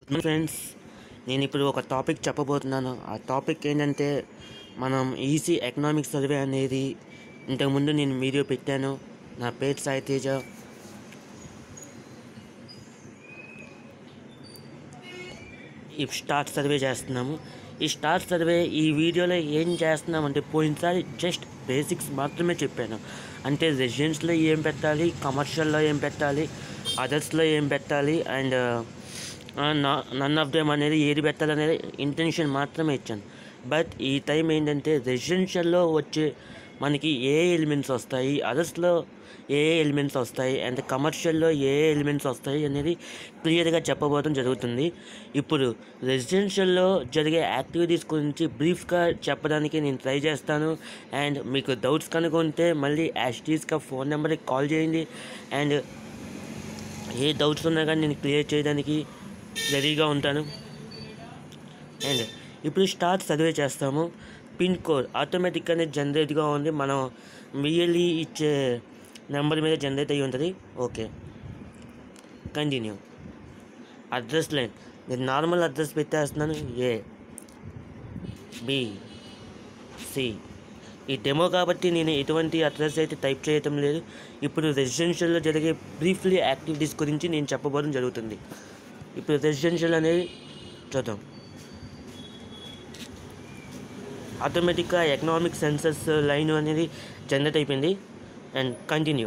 friends నేను ఇప్పుడు ఒక టాపిక్ చెప్పబోతున్నాను ఆ టాపిక్ ఏంటంటే మనం ఈసీ ఎకనామిక్ సర్వే అనేది ఇంతకుముందు నేను వీడియో పెట్టాను నా పేరు సాయి తేజ ఈ స్టార్ట్ సర్వే చేస్తున్నాము ఈ స్టార్ట్ సర్వే ఈ వీడియోలో ఏం చేస్తున్నామంటే పోయినసారి జస్ట్ బేసిక్స్ మాత్రమే చెప్పాను అంటే రెసిడెన్స్లో ఏం పెట్టాలి కమర్షియల్లో ఏం పెట్టాలి అదర్స్లో ఏం పెట్టాలి అండ్ నన్ ఆఫ్ దెమ్ అనేది ఏది పెట్టాలి అనేది ఇంటెన్షన్ మాత్రమే ఇచ్చాను బట్ ఈ టైం ఏంటంటే రెసిడెన్షియల్లో వచ్చే మనకి ఏ ఎలిమెంట్స్ వస్తాయి అదర్స్లో ఏ ఎలిమెంట్స్ వస్తాయి అండ్ కమర్షియల్లో ఏ ఎలిమెంట్స్ వస్తాయి అనేది క్లియర్గా చెప్పబోవడం జరుగుతుంది ఇప్పుడు రెసిడెన్షియల్లో జరిగే యాక్టివిటీస్ గురించి బ్రీఫ్గా చెప్పడానికి నేను ట్రై చేస్తాను అండ్ మీకు డౌట్స్ కనుక ఉంటే మళ్ళీ యాస్టీస్గా ఫోన్ నెంబర్కి కాల్ చేయండి అండ్ ఏ డౌట్స్ ఉన్నా కానీ నేను క్లియర్ చేయడానికి రెడీగా ఉంటాను అండ్ ఇప్పుడు స్టార్ట్ సర్వే చేస్తాము పిన్ కోడ్ ఆటోమేటిక్గానే జనరేట్గా ఉంది మనం మియల్లీ ఇచ్చే నెంబర్ మీద జనరేట్ అయ్యి ఉంటుంది ఓకే కంటిన్యూ అడ్రస్ లైన్ నేను నార్మల్ అడ్రస్ పెట్టేస్తున్నాను ఏ బి సి ఈ డెమో కాబట్టి నేను ఎటువంటి అడ్రస్ అయితే టైప్ చేయటం లేదు ఇప్పుడు రెసిడెన్షియల్లో జరిగే బ్రీఫ్లీ యాక్టివిటీస్ గురించి నేను చెప్పబోవడం జరుగుతుంది ఇప్పుడు రెసిడెన్షియల్ అనేది చూద్దాం ఆటోమేటిక్గా ఎకనామిక్ సెన్సస్ లైన్ అనేది జనరేట్ అయిపోయింది and continue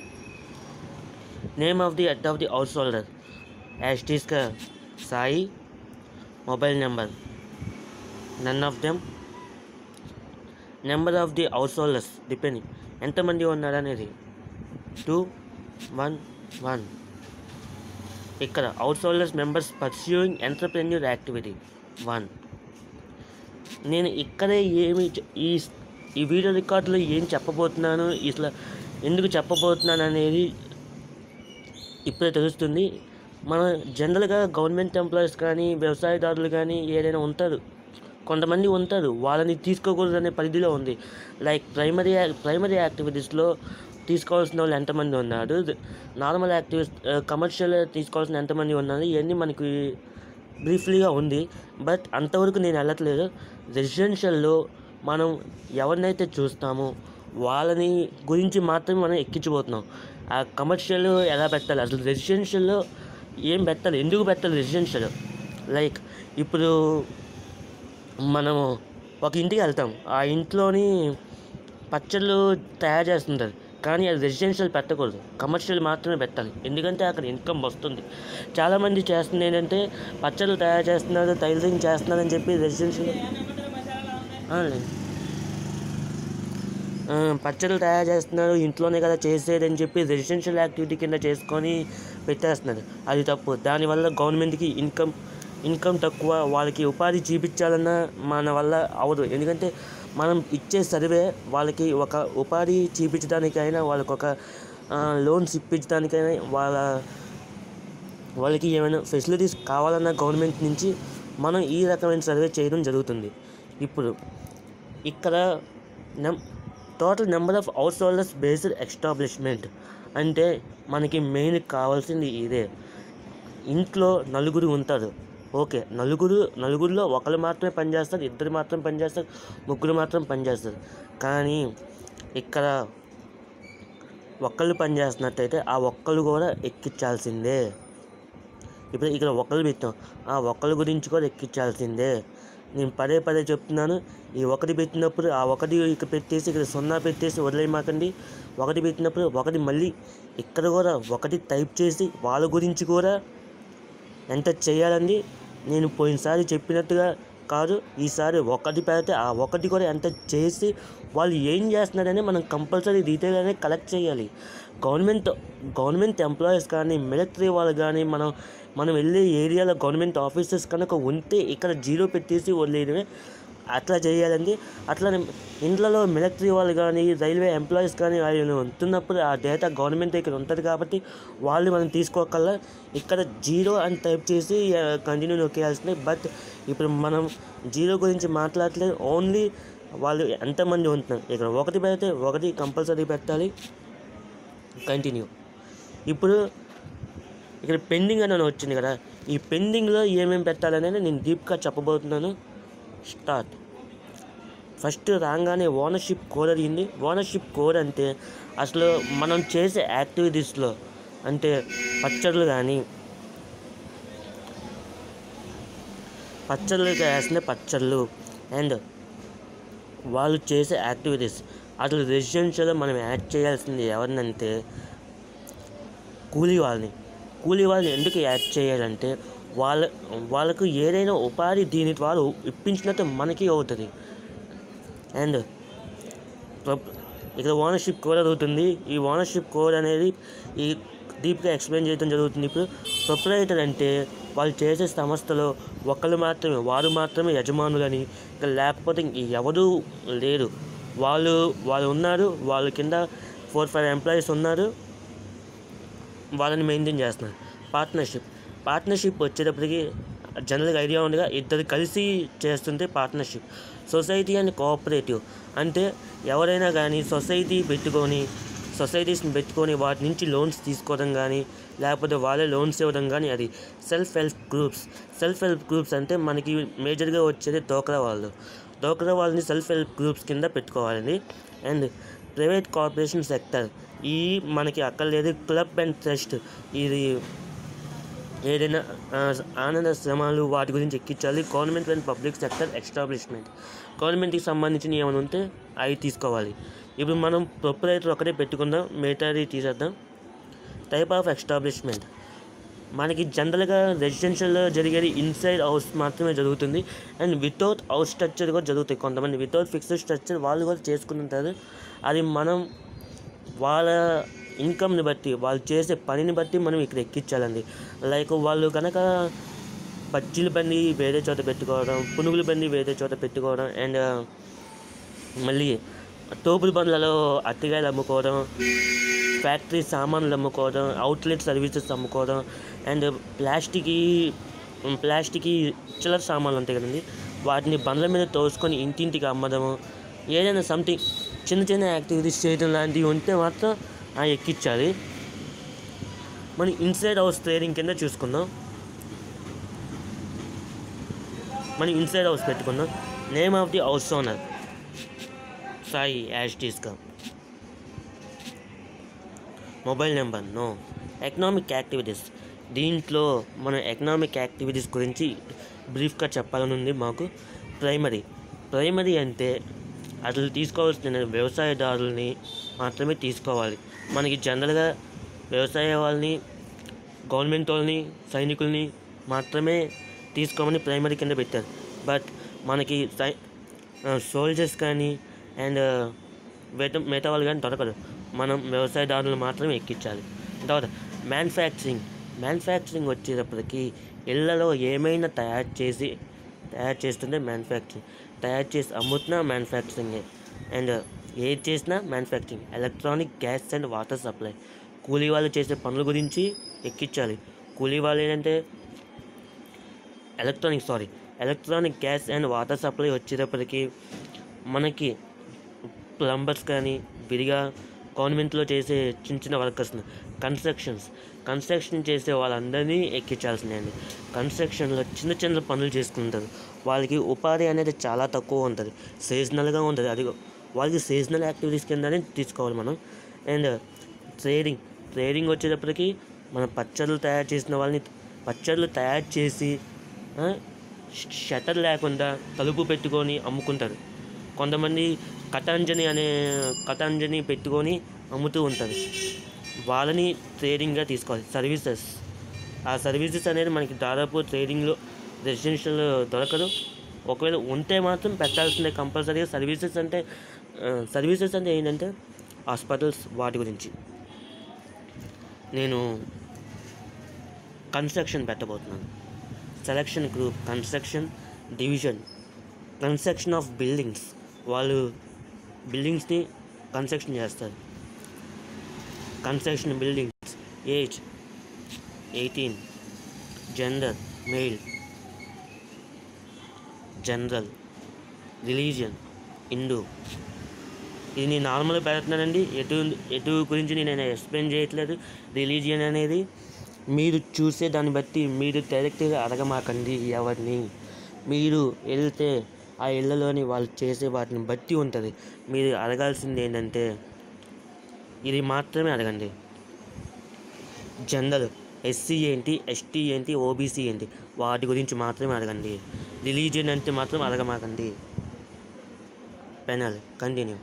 name of the head of the house holder యాస్టీస్గా Sai mobile number none of them number of the house holders depending ఎంతమంది ఉన్నారు అనేది టూ వన్ వన్ ఇక్కడ house holders members pursuing entrepreneur activity one నేను ఇక్కడే ఏమి చె- ఈ ఈ వీడియో రికార్డులో ఏం చెప్పబోతున్నాను ఇట్లా ఎందుకు చెప్పబోతున్నాను అనేది ఇప్పుడే తెలుస్తుంది మన జనరల్గా గవర్నమెంట్ ఎంప్లాయీస్ కానీ వ్యవసాయదారులు కానీ ఏదైనా ఉంటారు కొంతమంది ఉంటారు వాళ్ళని తీసుకోకూడదు అనే పరిధిలో ఉంది లైక్ ప్రైమరీ ప్రైమరీ యాక్టివిటీస్లో తీసుకోవాల్సిన వాళ్ళు ఎంతమంది ఉన్నారు నార్మల్ యాక్టివిటీస్ కమర్షియల్ తీసుకోవాల్సిన ఎంతమంది ఉన్నారు ఇవన్నీ మనకి బ్రీఫ్లీగా ఉంది బట్ అంతవరకు నేను వెళ్ళట్లేదు రెసిడెన్షియల్లో మనం ఎవరినైతే చూస్తామో వాళ్ళని గురించి మాత్రమే మనం ఎక్కించబోతున్నాం ఆ కమర్షియల్ ఎలా పెట్టాలి అసలు రెసిడెన్షియల్లో ఏం పెట్టాలి ఎందుకు పెట్టాలి రెసిడెన్షియల్ లైక్ ఇప్పుడు మనము ఒక ఇంటికి వెళ్తాం ఆ ఇంట్లోని పచ్చళ్ళు తయారు చేస్తుంటారు కానీ అది రెసిడెన్షియల్ పెట్టకూడదు కమర్షియల్ మాత్రమే పెట్టాలి ఎందుకంటే అక్కడ ఇన్కమ్ వస్తుంది చాలామంది చేస్తుంది ఏంటంటే పచ్చళ్ళు తయారు చేస్తున్నారు టైలరింగ్ చేస్తున్నారు అని చెప్పి రెసిడెన్షియల్ పచ్చళ్ళు తయారు చేస్తున్నారు ఇంట్లోనే కదా చేసేదని చెప్పి రెసిడెన్షియల్ యాక్టివిటీ కింద చేసుకొని పెట్టేస్తున్నారు అది తప్పు దానివల్ల గవర్నమెంట్కి ఇన్కమ్ ఇన్కమ్ తక్కువ వాళ్ళకి ఉపాధి చూపించాలన్నా మన వల్ల అవ్వదు ఎందుకంటే మనం ఇచ్చే సర్వే వాళ్ళకి ఒక ఉపాధి చూపించడానికైనా వాళ్ళకి ఒక లోన్స్ ఇప్పించడానికైనా వాళ్ళ వాళ్ళకి ఏమైనా ఫెసిలిటీస్ కావాలన్న గవర్నమెంట్ నుంచి మనం ఈ రకమైన సర్వే చేయడం జరుగుతుంది ఇప్పుడు ఇక్కడ నెం total number of house holders based establishment అంటే మనకి మెయిన్ కావాల్సింది ఇదే ఇంట్లో నలుగురు ఉంటారు ఓకే నలుగురు నలుగురిలో ఒకరు మాత్రమే పనిచేస్తారు ఇద్దరు మాత్రం పనిచేస్తారు ముగ్గురు మాత్రం పనిచేస్తారు కానీ ఇక్కడ ఒక్కళ్ళు పనిచేస్తున్నట్టయితే ఆ ఒక్కళ్ళు కూడా ఎక్కించాల్సిందే ఇప్పుడు ఇక్కడ ఒకళ్ళు పెట్టాం ఆ ఒక్కళ్ళ గురించి కూడా ఎక్కించాల్సిందే నేను పదే పదే చెప్తున్నాను ఈ ఒకటి పెట్టినప్పుడు ఆ ఒకటి ఇక్కడ పెట్టేసి ఇక్కడ సున్నా పెట్టేసి వదిలేయమాకండి ఒకటి పెట్టినప్పుడు ఒకటి మళ్ళీ ఇక్కడ కూడా ఒకటి టైప్ చేసి వాళ్ళ గురించి కూడా ఎంత చేయాలండి నేను పోయినసారి చెప్పినట్టుగా కాదు ఈసారి ఒకటి పెడితే ఆ ఒకటి కూడా ఎంత చేసి వాళ్ళు ఏం చేస్తున్నారని మనం కంపల్సరీ డీటెయిల్గానే కలెక్ట్ చేయాలి గవర్నమెంట్ గవర్నమెంట్ ఎంప్లాయీస్ కానీ మిలిటరీ వాళ్ళు కానీ మనం మనం వెళ్ళే ఏరియాలో గవర్నమెంట్ ఆఫీసర్స్ కనుక ఉంటే ఇక్కడ జీరో పెట్టేసి వదిలేయడమే అట్లా చేయాలండి అట్లా ఇండ్లలో మిలిటరీ వాళ్ళు కానీ రైల్వే ఎంప్లాయీస్ కానీ వాళ్ళు ఉంటున్నప్పుడు ఆ డేటా గవర్నమెంట్ దగ్గర ఉంటుంది కాబట్టి వాళ్ళు మనం తీసుకోకల్లా ఇక్కడ జీరో అని టైప్ చేసి కంటిన్యూ నొక్కేయాల్సిందే బట్ ఇప్పుడు మనం జీరో గురించి మాట్లాడలేదు ఓన్లీ వాళ్ళు ఎంతమంది ఉంటున్నారు ఇక్కడ ఒకటి పెడితే ఒకటి కంపల్సరీ పెట్టాలి కంటిన్యూ ఇప్పుడు ఇక్కడ పెండింగ్ అని వచ్చింది కదా ఈ పెండింగ్లో ఏమేమి పెట్టాలనేది నేను డీప్గా చెప్పబోతున్నాను స్టార్ట్ ఫస్ట్ రాగానే ఓనర్షిప్ కోడ్ అడిగింది ఓనర్షిప్ కోడ్ అంటే అసలు మనం చేసే యాక్టివిటీస్లో అంటే పచ్చళ్ళు కానీ పచ్చళ్ళు వేసిన పచ్చళ్ళు అండ్ వాళ్ళు చేసే యాక్టివిటీస్ అసలు రెసిడెన్షియల్లో మనం యాడ్ చేయాల్సింది ఎవరినంటే కూలీ వాళ్ళని కూలీ వాళ్ళని ఎందుకు యాడ్ చేయాలంటే వాళ్ళ వాళ్ళకు ఏదైనా ఉపాధి దీని ద్వారా ఇప్పించినట్టు మనకి అవుతుంది అండ్ ఇక్కడ ఓనర్షిప్ కోడ్ అవుతుంది ఈ ఓనర్షిప్ కోడ్ అనేది ఈ డీప్గా ఎక్స్ప్లెయిన్ చేయడం జరుగుతుంది ఇప్పుడు ప్రొపరేటర్ అంటే వాళ్ళు చేసే సంస్థలో ఒకళ్ళు మాత్రమే వారు మాత్రమే యజమానులని ఇంకా లేకపోతే ఇంక ఎవరు లేరు వాళ్ళు వాళ్ళు ఉన్నారు వాళ్ళ కింద ఫోర్ ఫైవ్ ఎంప్లాయీస్ ఉన్నారు వాళ్ళని మెయింటైన్ చేస్తున్నారు పార్ట్నర్షిప్ పార్ట్నర్షిప్ వచ్చేటప్పటికి జనరల్గా ఐడియా ఉండగా ఇద్దరు కలిసి చేస్తుంటే పార్ట్నర్షిప్ సొసైటీ అండ్ కోఆపరేటివ్ అంటే ఎవరైనా కానీ సొసైటీ పెట్టుకొని సొసైటీస్ని పెట్టుకొని వాటి నుంచి లోన్స్ తీసుకోవడం కానీ లేకపోతే వాళ్ళే లోన్స్ ఇవ్వడం కానీ అది self help groups self help groups అంటే మనకి మేజర్గా వచ్చేది డోక్రా వాళ్ళు డోక్రా వాళ్ళని సెల్ఫ్ హెల్ప్ గ్రూప్స్ కింద పెట్టుకోవాలండి అండ్ ప్రైవేట్ కార్పొరేషన్ సెక్టర్ ఈ మనకి అక్కర్లేదు క్లబ్ అండ్ ట్రస్ట్ ఇది ఏదైనా ఆ, ఆనంద శ్రమాలు వాటి గురించి ఎక్కించాలి government and public sector establishment గవర్నమెంట్కి సంబంధించిన ఏమైనా ఉంటే అవి తీసుకోవాలి ఇప్పుడు మనం ప్రొపరేటర్ ఒకటే పెట్టుకుందాం మిగతాది తీసేద్దాం టైప్ ఆఫ్ ఎస్టాబ్లిష్మెంట్ మనకి జనరల్గా రెసిడెన్షియల్లో జరిగేది ఇన్సైడ్ హౌస్ మాత్రమే జరుగుతుంది అండ్ వితౌట్ హౌస్ స్ట్రక్చర్ కూడా జరుగుతాయి కొంతమంది వితౌట్ ఫిక్స్డ్ స్ట్రక్చర్ వాళ్ళు కూడా చేసుకుంటుంటారు అది మనం వాళ్ళ ఇన్కమ్ని బట్టి వాళ్ళు చేసే పనిని బట్టి మనం ఇక్కడ ఎక్కించాలండి లైక్ వాళ్ళు కనుక బజ్జీల బండి వేరే చోట పెట్టుకోవడం పునుగుల బండి వేరే చోట పెట్టుకోవడం అండ్ మళ్ళీ తోపుల బండ్లలో అరటికాయలు అమ్ముకోవడం ఫ్యాక్టరీ సామాన్లు అమ్ముకోవడం అవుట్లెట్ సర్వీసెస్ అమ్ముకోవడం అండ్ ప్లాస్టిక్ ప్లాస్టిక్ చిల్లర సామాన్లు ఉంటాయి కదండి వాటిని బండ్ల మీద తోసుకొని ఇంటింటికి అమ్మడము ఏదైనా సంథింగ్ చిన్న చిన్న యాక్టివిటీస్ చేయడం లాంటివి ఉంటే మాత్రం ఆ ఎక్కించాలి మనం ఇన్సైడ్ హౌస్ ట్రేడింగ్ కింద చూసుకుందాం మనం ఇన్సైడ్ హౌస్ పెట్టుకుందాం name of the house owner Sai as టీస్గా mobile number no economic activities దీంట్లో మనం ఎకనామిక్ యాక్టివిటీస్ గురించి బ్రీఫ్గా చెప్పాలని ఉంది మాకు ప్రైమరీ ప్రైమరీ అంటే అసలు తీసుకోవాల్సిన వ్యవసాయదారుల్ని మాత్రమే తీసుకోవాలి మనకి జనరల్గా వ్యవసాయ వాళ్ళని గవర్నమెంట్ వాళ్ళని సైనికుల్ని మాత్రమే తీసుకోమని ప్రైమరీ కింద పెట్టారు బట్ మనకి సై సోల్జర్స్ కానీ అండ్ మిగతా మిగతా వాళ్ళు కానీ దొరకదు మనం వ్యవసాయదారులు మాత్రమే ఎక్కించాలి తర్వాత మ్యానుఫ్యాక్చరింగ్ మ్యానుఫ్యాక్చరింగ్ వచ్చేటప్పటికి ఇళ్ళలో ఏమైనా తయారు చేసి తయారు చేస్తుంటే మ్యానుఫ్యాక్చరింగ్ తయారు చేసి అమ్ముతున్నా మ్యానుఫ్యాక్చరింగే అండ్ ఏది చేసినా manufacturing electronic gas and water supply కూలీ వాళ్ళు చేసే పనుల గురించి ఎక్కించాలి కూలీ వాళ్ళు ఏంటంటే electronic sorry electronic gas and water supply వచ్చేటప్పటికి మనకి ప్లంబర్స్ కానీ విడిగా గవర్నమెంట్లో చేసే చిన్న చిన్న వర్కర్స్ని కన్స్ట్రక్షన్స్ కన్స్ట్రక్షన్ చేసే వాళ్ళందరినీ ఎక్కించాల్సిందే అండి కన్స్ట్రక్షన్లో చిన్న చిన్న పనులు చేసుకుంటారు వాళ్ళకి ఉపాధి అనేది చాలా తక్కువ ఉంటుంది సీజనల్గా ఉంటుంది అది వాళ్ళకి సీజనల్ యాక్టివిటీస్ కిందనే తీసుకోవాలి మనం అండ్ ట్రేడింగ్ ట్రేడింగ్ వచ్చేటప్పటికి మనం పచ్చళ్ళు తయారు చేసిన వాళ్ళని పచ్చళ్ళు తయారు చేసి ఆ, ష- షట్టర్ లేకుండా తలుపు పెట్టుకొని అమ్ముకుంటారు కొంతమంది కటాంజని అనే కటాంజని పెట్టుకొని అమ్ముతూ ఉంటారు వాళ్ళని ట్రేడింగ్గా తీసుకోవాలి సర్వీసెస్ ఆ సర్వీసెస్ అనేది మనకి దాదాపు ట్రేడింగ్లో రెసిడెన్షియల్ దొరకదు ఒకవేళ ఉంటే మాత్రం పెట్టాల్సిందే కంపల్సరీగా సర్వీసెస్ అంటే సర్వీసెస్ అంటే ఏంటంటే హాస్పిటల్స్ వాటి గురించి నేను కన్స్ట్రక్షన్ పెట్టబోతున్నాను selection group construction division construction of buildings వాళ్ళు బిల్డింగ్స్ని కన్స్ట్రక్షన్ చేస్తారు construction buildings age eighteen gender male general religion Hindu ఇది నేను నార్మల్గా పెడుతున్నానండి ఎటు ఎటు గురించి నేను ఎక్స్ప్లెయిన్ చేయట్లేదు రిలీజియన్ అనేది మీరు చూసే దాన్ని బట్టి మీరు డైరెక్ట్గా అడగమాకండి ఎవరిని మీరు వెళ్తే ఆ ఇళ్ళలోని వాళ్ళు చేసే వాటిని బట్టి ఉంటుంది మీరు అడగాల్సింది ఏంటంటే ఇది మాత్రమే అడగండి జనరల్ ఎస్సీ ఏంటి ఎస్టీ ఏంటి ఓబీసీ ఏంటి వాటి గురించి మాత్రమే అడగండి రిలీజియన్ అంటే మాత్రం అడగమాకండి పెనల్ కంటిన్యూ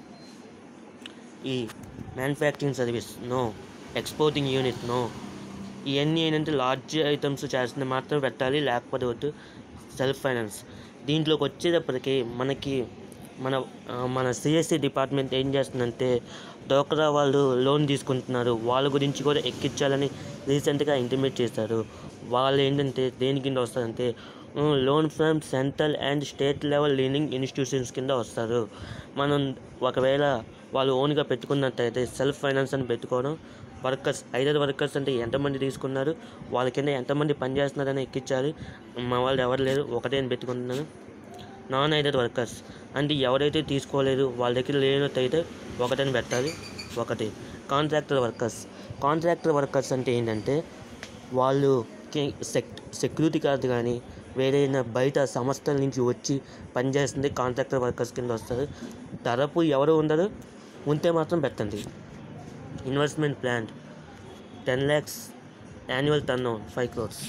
ఈ manufacturing service no exporting unit no ఇవన్నీ ఏంటంటే లార్జ్ ఐటమ్స్ చేస్తుంది మాత్రం పెట్టాలి లేకపోతే వద్దు సెల్ఫ్ ఫైనాన్స్ దీంట్లోకి వచ్చేటప్పటికి మనకి మన ఆ, మన సిఎస్సి డిపార్ట్మెంట్ ఏం చేస్తుందంటే డోక్రా వాళ్ళు లోన్ తీసుకుంటున్నారు వాళ్ళ గురించి కూడా ఎక్కించాలని రీసెంట్గా ఇంటిమేట్ చేశారు వాళ్ళు ఏంటంటే దేని కింద వస్తారంటే loan from central and state level lending institutions కింద వస్తారు మనం ఒకవేళ వాళ్ళు ఓన్గా పెట్టుకున్నట్టయితే సెల్ఫ్ ఫైనాన్స్ అని పెట్టుకోవడం వర్కర్స్ ఐదర్ వర్కర్స్ అంటే ఎంతమంది తీసుకున్నారు వాళ్ళ కింద ఎంతమంది పనిచేస్తున్నారని ఎక్కించాలి మా వాళ్ళు ఎవరు లేరు ఒకటే అని పెట్టుకుంటున్నాను నాన్ ఐడర్ వర్కర్స్ అంటే ఎవరైతే తీసుకోలేదు వాళ్ళ దగ్గర లేనట్టయితే ఒకటని పెట్టాలి ఒకటి కాంట్రాక్టర్ వర్కర్స్ కాంట్రాక్టర్ వర్కర్స్ అంటే ఏంటంటే వాళ్ళు సెక్ సెక్యూరిటీ గార్డ్ కానీ వేరైనా బయట సంస్థల నుంచి వచ్చి పనిచేస్తుంది కాంట్రాక్టర్ వర్కర్స్ కింద వస్తారు తరపు ఎవరు ఉండరు ఉంటే మాత్రం పెట్టండి investment plan ten lakhs annual turn five crores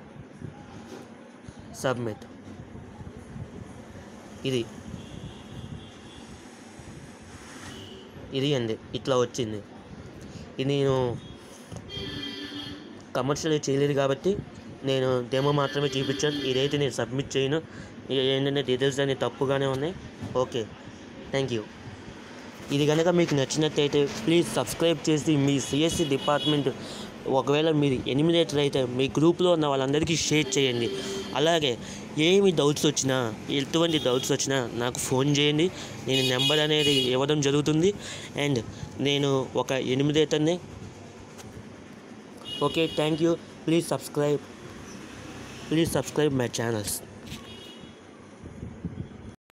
submit ఇది ఇది అండి ఇట్లా వచ్చింది ఇది నేను కమర్షియల్ చేయలేదు కాబట్టి నేను డెమో మాత్రమే చూపించాను ఇదైతే నేను సబ్మిట్ చేయను ఇక ఏంటంటే డీటెయిల్స్ అన్ని తప్పుగానే ఉన్నాయి ఓకే థ్యాంక్ యూ ఇది కనుక మీకు నచ్చినట్టయితే ప్లీజ్ సబ్స్క్రైబ్ చేసి మీ సిఎస్సి డిపార్ట్మెంట్ ఒకవేళ మీరు ఎనిమిదేటర్ అయితే మీ గ్రూప్లో ఉన్న వాళ్ళందరికీ షేర్ చేయండి అలాగే ఏమి డౌట్స్ వచ్చినా ఎటువంటి డౌట్స్ వచ్చినా నాకు ఫోన్ చేయండి నేను నెంబర్ అనేది ఇవ్వడం జరుగుతుంది అండ్ నేను ఒక ఎనిమిదేటర్ని okay thank you please subscribe please subscribe my channels